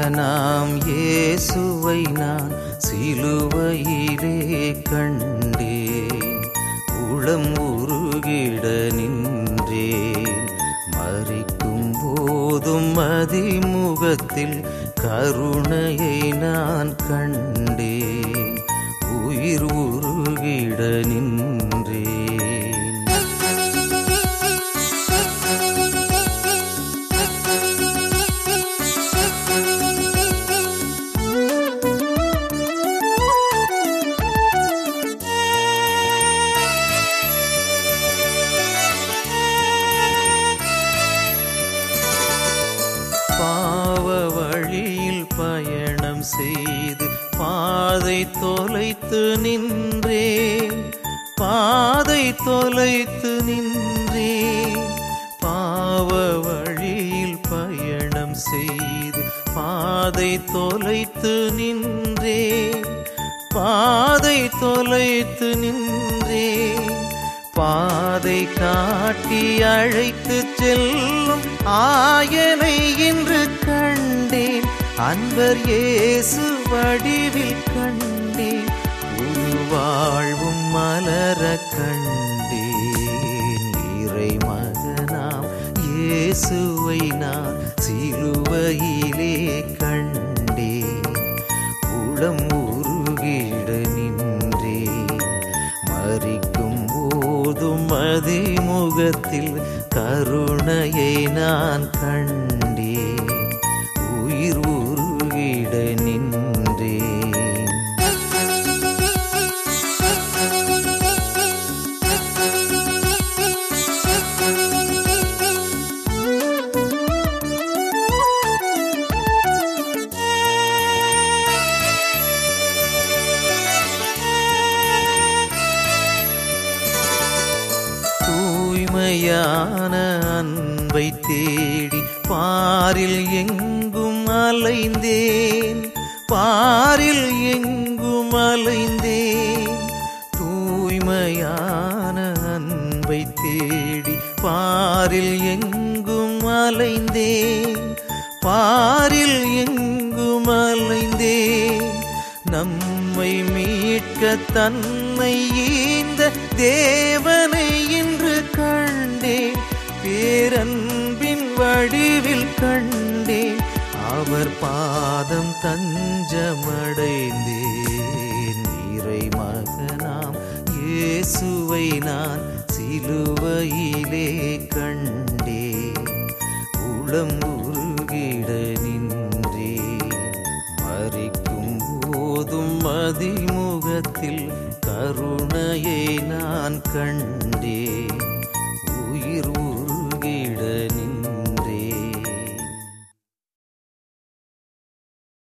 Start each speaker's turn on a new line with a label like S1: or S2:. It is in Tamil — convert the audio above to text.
S1: மகனாம் இயேசுவை நான் சிலுவையிலே கண்டேன் உளம் உருகிட நின்றேன் மறிக்கும் போதும் அதிமுகத்தில் கருணையை நான் கண்டேன் உயிர் உருகிட நின்றேன் பாவ வழியில் பயணம் செய்து பாதை தொலைத்து நின்றேன் பாதை தொலைத்து நின்றேன் பாவ வழியில் பயணம் செய்து பாதை தொலைத்து நின்றேன் பாதை தொலைத்து நின்றேன் பாதை காட்டி அழைத்து செல்லும் ஆயனை இன்று கண்டேன் அன்பர் இயேசு வடிவில் கண்டேன் ஒரு வாழ்வும் மலர கண்டேன் இறை மகனாம் இயேசுவை நான் சிலுவையிலே கண்டேன் உளம் உருகிட நின்றேன் மறிக்கும் போதும் அதிமுகத்தில் கருணையை நான் கண்டேன் உயிர் உருகிட நின்றேன் தூய்மையான அன்பை தேடி பாரில் எங்கும் அலைந்தேன் பாரில் எங்கும் அலைந்தேன் தூய்மையான அன்பை தேடி பாரில் எங்கும் அலைந்தேன் பாரில் எங்கும் அலைந்தேன் நம்மை மீட்க தன்னை ஈந்த தேவனை இன்று கண்டேன் பேரன்பின் வடிவில் கண்டேன் அவர் பாதம் தஞ்சமடைந்தேன் இறை மகனாம் இயேசுவை நான் சிலுவையிலே கண்டேன் உளம் உருகிட நின்றேன் மறிக்கும் போதும் அதிமுகத்தில் கருணையை நான் கண்டேன்